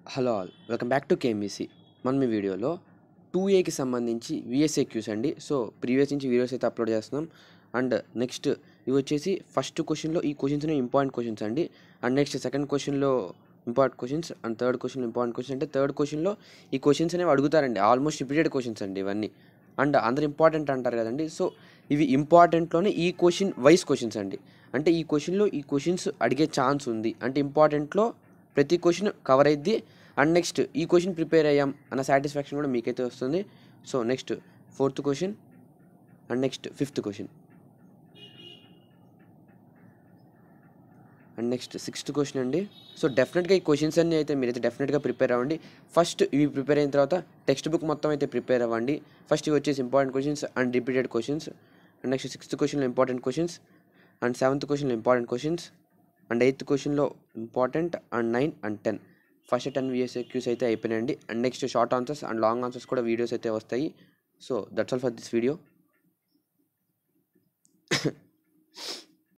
hello all welcome back to KMBC మనం ఈ వీడియోలో టూ ఏకి సంబంధించి విఎస్ఏ క్యూస్ అండి సో ప్రీవియస్ నుంచి వీడియోస్ అయితే అప్లోడ్ చేస్తున్నాం అండ్ నెక్స్ట్ ఇవి వచ్చేసి ఫస్ట్ క్వశ్చన్లో ఈ క్వశ్చన్స్ ఇంపార్టెంట్ క్వశ్చన్స్ అండి అండ్ నెక్స్ట్ సెకండ్ క్వశ్చన్లో important questions and third question important question అంటే థర్డ్ క్వశ్చన్లో ఈ క్వశ్చన్స్ అనేవి అడుగుతారండి ఆల్మోస్ట్ రిపీటెడ్ క్వశ్చన్స్ అండి ఇవన్నీ అండ్ అందరు ఇంపార్టెంట్ అంటారు కదండి సో ఇవి ఇంపార్టెంట్లోనే ఈ క్వశ్చన్ వైస్ క్వశ్చన్స్ అండి అంటే ఈ క్వశ్చన్లో ఈ క్వశ్చన్స్ అడిగే ఛాన్స్ ఉంది అంటే ఇంపార్టెంట్లో ప్రతి క్వశ్చన్ కవర్ అయ్యిద్ది అండ్ నెక్స్ట్ ఈ క్వశ్చన్ ప్రిపేర్ అయ్యాం అన్న సాటిస్ఫాక్షన్ కూడా మీకైతే వస్తుంది so next fourth question and next fifth question and next sixth question అండి సో డెఫినెట్గా ఈ క్వశ్చన్స్ అన్నీ అయితే మీరైతే డెఫినెట్గా ప్రిపేర్ అవ్వండి ఫస్ట్ ఇవి ప్రిపేర్ అయిన తర్వాత టెక్స్ట్ బుక్ మొత్తం అయితే ప్రిపేర్ అవ్వండి ఫస్ట్ ఇవి వచ్చేసి important questions and repeated questions and next sixth క్వశ్చన్లో ఇంపార్టెంట్ క్వశ్చన్స్ అండ్ సెవెంత్ క్వశ్చన్లో ఇంపార్టెంట్ క్వశ్చన్స్ అండ్ ఎయిత్ క్వశ్చన్లో important and nine and ten first ten VSA Qs అయితే అయిపోయినాయండి and next short answers and long answers కూడా videos అయితే వస్తాయి so that's all for this video